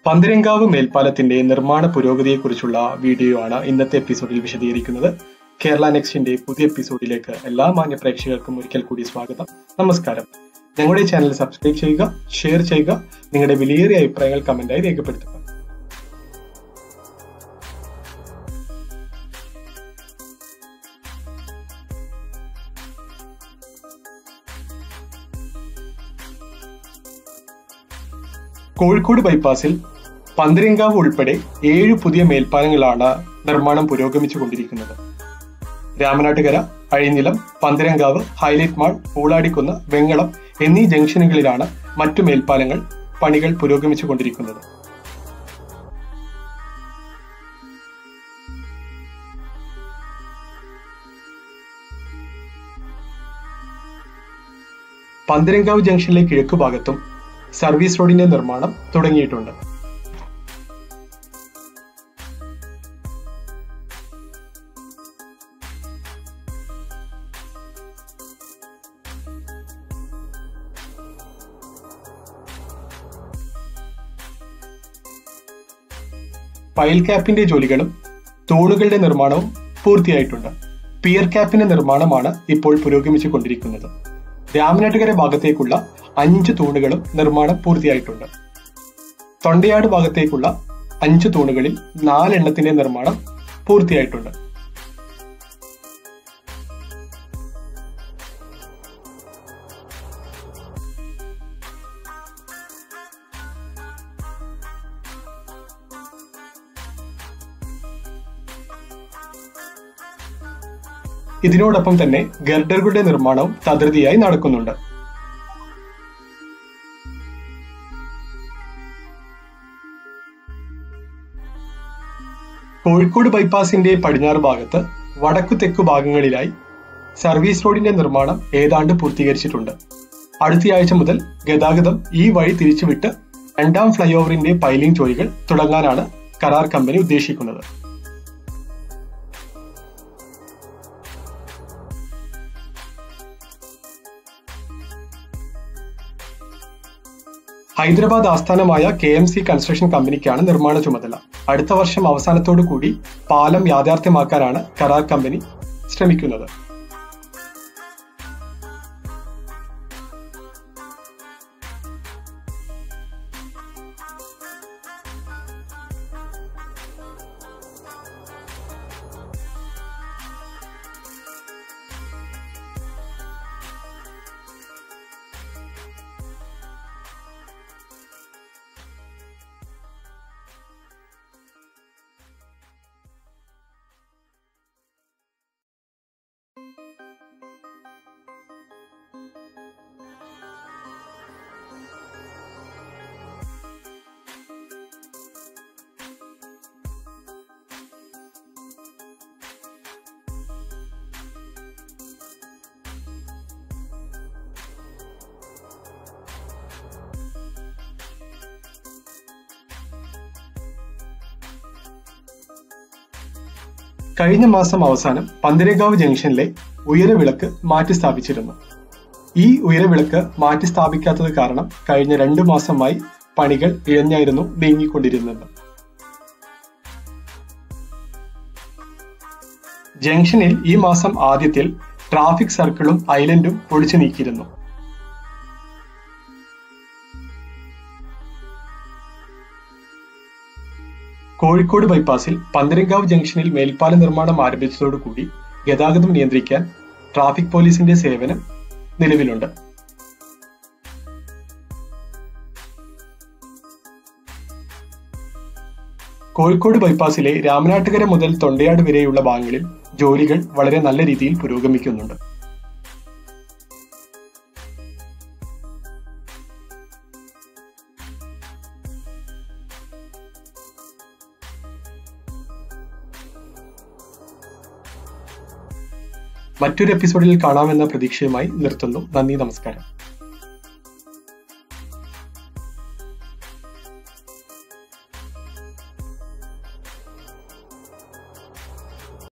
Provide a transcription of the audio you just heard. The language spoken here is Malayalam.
പന്തരങ്കാവ് മേൽപ്പാലത്തിന്റെ നിർമ്മാണ പുരോഗതിയെക്കുറിച്ചുള്ള വീഡിയോ ആണ് ഇന്നത്തെ എപ്പിസോഡിൽ വിശദീകരിക്കുന്നത് കേരള നെക്സ്റ്റിന്റെ പുതിയ എപ്പിസോഡിലേക്ക് എല്ലാ മാന്യ പ്രേക്ഷകർക്കും ഒരിക്കൽ കൂടി സ്വാഗതം നമസ്കാരം ഞങ്ങളുടെ ചാനൽ സബ്സ്ക്രൈബ് ചെയ്യുക ഷെയർ ചെയ്യുക നിങ്ങളുടെ വിലയേറിയ അഭിപ്രായങ്ങൾ കമന്റായി രേഖപ്പെടുത്തുക കോഴിക്കോട് ബൈപ്പാസിൽ പന്തരങ്കാവ് ഉൾപ്പെടെ ഏഴ് പുതിയ മേൽപ്പാലങ്ങളാണ് നിർമ്മാണം പുരോഗമിച്ചുകൊണ്ടിരിക്കുന്നത് രാമനാട്ടുകര അഴിഞ്ഞിലം പന്തരങ്കാവ് ഹൈലൈറ്റ് മാൾ പൂളാടിക്കുന്ന് വെങ്ങളം എന്നീ ജംഗ്ഷനുകളിലാണ് മറ്റു മേൽപ്പാലങ്ങൾ പണികൾ പുരോഗമിച്ചുകൊണ്ടിരിക്കുന്നത് പന്തരങ്കാവ് ജംഗ്ഷനിലെ കിഴക്കു ഭാഗത്തും സർവീസ് റോഡിന്റെ നിർമ്മാണം തുടങ്ങിയിട്ടുണ്ട് പൈൽ ക്യാപ്പിന്റെ ജോലികളും തൂണുകളുടെ നിർമ്മാണവും പൂർത്തിയായിട്ടുണ്ട് പിയർ ക്യാപ്പിന്റെ നിർമ്മാണമാണ് ഇപ്പോൾ പുരോഗമിച്ചുകൊണ്ടിരിക്കുന്നത് രാമനാട്ടുകര ഭാഗത്തേക്കുള്ള അഞ്ച് തൂണുകളും നിർമ്മാണം പൂർത്തിയായിട്ടുണ്ട് തൊണ്ടയാട് ഭാഗത്തേക്കുള്ള അഞ്ച് തൂണുകളിൽ നാലെണ്ണത്തിന്റെ നിർമ്മാണം പൂർത്തിയായിട്ടുണ്ട് ഇതിനോടൊപ്പം തന്നെ ഗർഡറുകളുടെ നിർമ്മാണവും തകൃതിയായി നടക്കുന്നുണ്ട് കോഴിക്കോട് ബൈപ്പാസിന്റെ പടിഞ്ഞാറ് ഭാഗത്ത് വടക്കു തെക്കു ഭാഗങ്ങളിലായി സർവീസ് റോഡിന്റെ നിർമ്മാണം ഏതാണ്ട് പൂർത്തീകരിച്ചിട്ടുണ്ട് അടുത്തയാഴ്ച മുതൽ ഗതാഗതം ഈ വഴി തിരിച്ചുവിട്ട് രണ്ടാം ഫ്ലൈ ഓവറിന്റെ പൈലിംഗ് ജോലികൾ തുടങ്ങാനാണ് കരാർ കമ്പനി ഉദ്ദേശിക്കുന്നത് ഹൈദരാബാദ് ആസ്ഥാനമായ കെ എം സി കൺസ്ട്രക്ഷൻ കമ്പനിക്കാണ് നിർമ്മാണ ചുമതല അടുത്ത വർഷം അവസാനത്തോടു കൂടി പാലം യാഥാർത്ഥ്യമാക്കാനാണ് കരാർ കമ്പനി ശ്രമിക്കുന്നത് കഴിഞ്ഞ മാസം അവസാനം പന്തരേഗാവ് ജംഗ്ഷനിലെ ഉയരവിളക്ക് മാറ്റി സ്ഥാപിച്ചിരുന്നു ഈ ഉയരവിളക്ക് മാറ്റി സ്ഥാപിക്കാത്തത് കാരണം കഴിഞ്ഞ രണ്ടു മാസമായി പണികൾ ഇഴഞ്ഞായിരുന്നു നീങ്ങിക്കൊണ്ടിരുന്നത് ജംഗ്ഷനിൽ ഈ മാസം ആദ്യത്തിൽ ട്രാഫിക് സർക്കിളും ഐലൻഡും പൊളിച്ചു നീക്കിയിരുന്നു കോഴിക്കോട് ബൈപ്പാസിൽ പന്തരങ്കാവ് ജംഗ്ഷനിൽ മേൽപ്പാല നിർമ്മാണം ആരംഭിച്ചതോടുകൂടി ഗതാഗതം നിയന്ത്രിക്കാൻ ട്രാഫിക് പോലീസിന്റെ സേവനം നിലവിലുണ്ട് കോഴിക്കോട് ബൈപ്പാസിലെ രാമനാട്ടുകര മുതൽ തൊണ്ടയാട് വരെയുള്ള ഭാഗങ്ങളിൽ ജോലികൾ വളരെ നല്ല രീതിയിൽ പുരോഗമിക്കുന്നുണ്ട് മറ്റൊരു എപ്പിസോഡിൽ കാണാമെന്ന പ്രതീക്ഷയുമായി നിർത്തുന്നു നന്ദി നമസ്കാരം